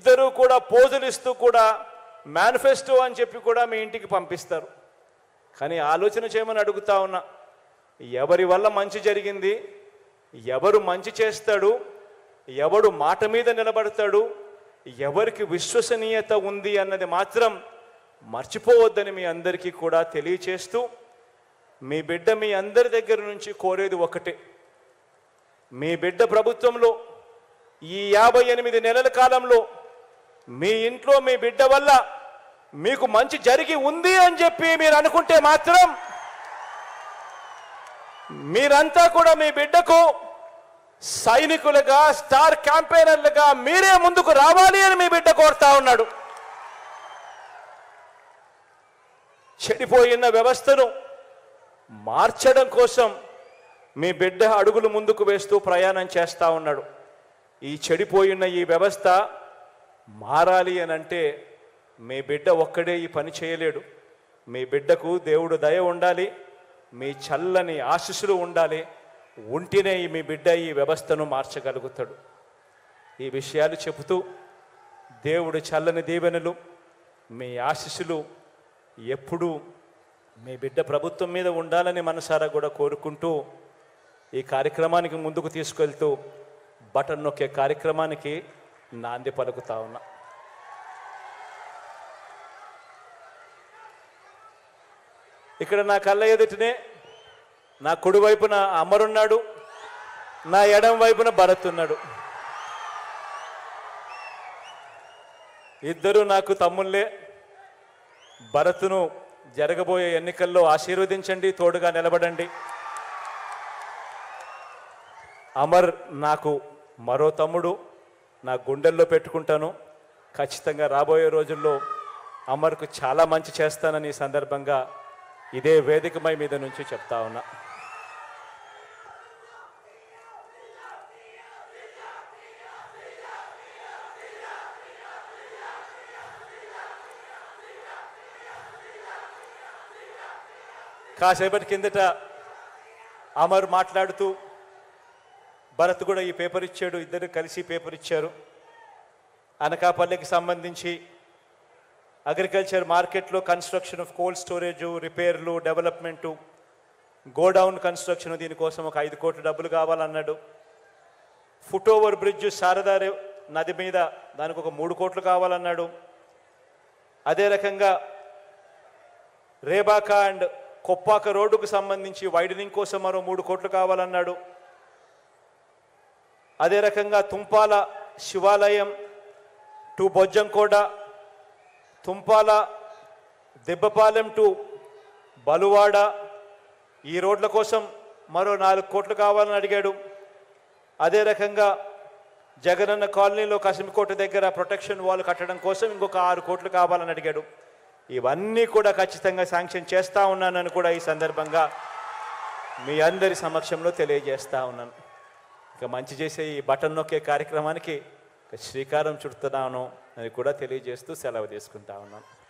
ఇద్దరు కూడా పోజులు ఇస్తూ కూడా మేనిఫెస్టో అని చెప్పి కూడా మీ ఇంటికి పంపిస్తారు కానీ ఆలోచన చేయమని అడుగుతా ఉన్నా ఎవరి వల్ల మంచి జరిగింది ఎవరు మంచి చేస్తాడు ఎవడు మాట మీద నిలబడతాడు ఎవరికి విశ్వసనీయత ఉంది అన్నది మాత్రం మర్చిపోవద్దని మీ అందరికీ కూడా తెలియచేస్తూ మీ బిడ్డ మీ అందరి దగ్గర నుంచి కోరేది ఒకటే మీ బిడ్డ ప్రభుత్వంలో ఈ యాభై ఎనిమిది నెలల కాలంలో మీ ఇంట్లో మీ బిడ్డ వల్ల మీకు మంచి జరిగి ఉంది అని చెప్పి మీరు అనుకుంటే మాత్రం మీరంతా కూడా మీ బిడ్డకు సైనికులుగా స్టార్ క్యాంపెయినర్లుగా మీరే ముందుకు రావాలి అని మీ బిడ్డ కోరుతా ఉన్నాడు చెడిపోయిన వ్యవస్థను మార్చడం కోసం మీ బిడ్డ అడుగులు ముందుకు వేస్తూ ప్రయాణం చేస్తా ఉన్నాడు ఈ చెడిపోయిన ఈ వ్యవస్థ మారాలి అని అంటే మీ బిడ్డ ఒక్కడే ఈ పని చేయలేడు మీ బిడ్డకు దేవుడు దయ ఉండాలి మీ చల్లని ఆశీస్సులు ఉండాలి ఉంటేనే ఈ మీ బిడ్డ ఈ వ్యవస్థను మార్చగలుగుతాడు ఈ విషయాలు చెబుతూ దేవుడు చల్లని దీవెనలు మీ ఆశీస్సులు ఎప్పుడూ మీ బిడ్డ ప్రభుత్వం మీద ఉండాలని మనసారా కూడా కోరుకుంటూ ఈ కార్యక్రమానికి ముందుకు తీసుకెళ్తూ బటన్ నొక్కే కార్యక్రమానికి నాంది పలుకుతా ఉన్నా ఇక్కడ నా కళ్ళ ఎదుటినే నా కుడి వైపున అమరున్నాడు నా ఎడం వైపున భరత్ ఉన్నాడు ఇద్దరు నాకు తమ్ముళ్ళే భరత్ను జరగబోయే ఎన్నికల్లో ఆశీర్వదించండి తోడుగా నిలబడండి అమర్ నాకు మరో తమ్ముడు నా గుండెల్లో పెట్టుకుంటాను ఖచ్చితంగా రాబోయే రోజుల్లో అమర్కు చాలా మంచి చేస్తానని ఈ సందర్భంగా ఇదే వేదికమై మీద నుంచి చెప్తా ఉన్నా కాసేపటి కిందట అమర్ మాట్లాడుతూ భరత్ కూడా ఈ పేపర్ ఇచ్చాడు ఇద్దరు కలిసి పేపర్ ఇచ్చారు అనకాపల్లికి సంబంధించి అగ్రికల్చర్ మార్కెట్లో కన్స్ట్రక్షన్ ఆఫ్ కోల్డ్ స్టోరేజ్ రిపేర్లు డెవలప్మెంటు గోడౌన్ కన్స్ట్రక్షన్ దీనికోసం ఒక ఐదు కోట్ల డబ్బులు కావాలన్నాడు ఫుట్ ఓవర్ బ్రిడ్జ్ శారదా రే- నది మీద దానికి ఒక మూడు కోట్లు కావాలన్నాడు అదే రకంగా రేబాక అండ్ కొప్పాక రోడ్డుకు సంబంధించి వైడనింగ్ కోసం మరో మూడు కోట్లు కావాలన్నాడు అదే రకంగా తుంపాల శివాలయం టు బొజ్జంకోట తుంపాల దెబ్బపాలెం టు బలువాడ ఈ రోడ్ల కోసం మరో నాలుగు కోట్లు కావాలని అడిగాడు అదే రకంగా జగనన్న కాలనీలో కసిమికోట దగ్గర ప్రొటెక్షన్ వాల్ కట్టడం కోసం ఇంకొక ఆరు కోట్లు కావాలని అడిగాడు ఇవన్నీ కూడా ఖచ్చితంగా శాంక్షన్ చేస్తా ఉన్నానని కూడా ఈ సందర్భంగా మీ అందరి సమక్షంలో తెలియజేస్తా ఉన్నాను ఇక మంచి చేసే ఈ బటన్ నొక్కే కార్యక్రమానికి ఇక శ్రీకారం చుడుతున్నాను అని కూడా తెలియజేస్తూ సెలవు తీసుకుంటా ఉన్నాను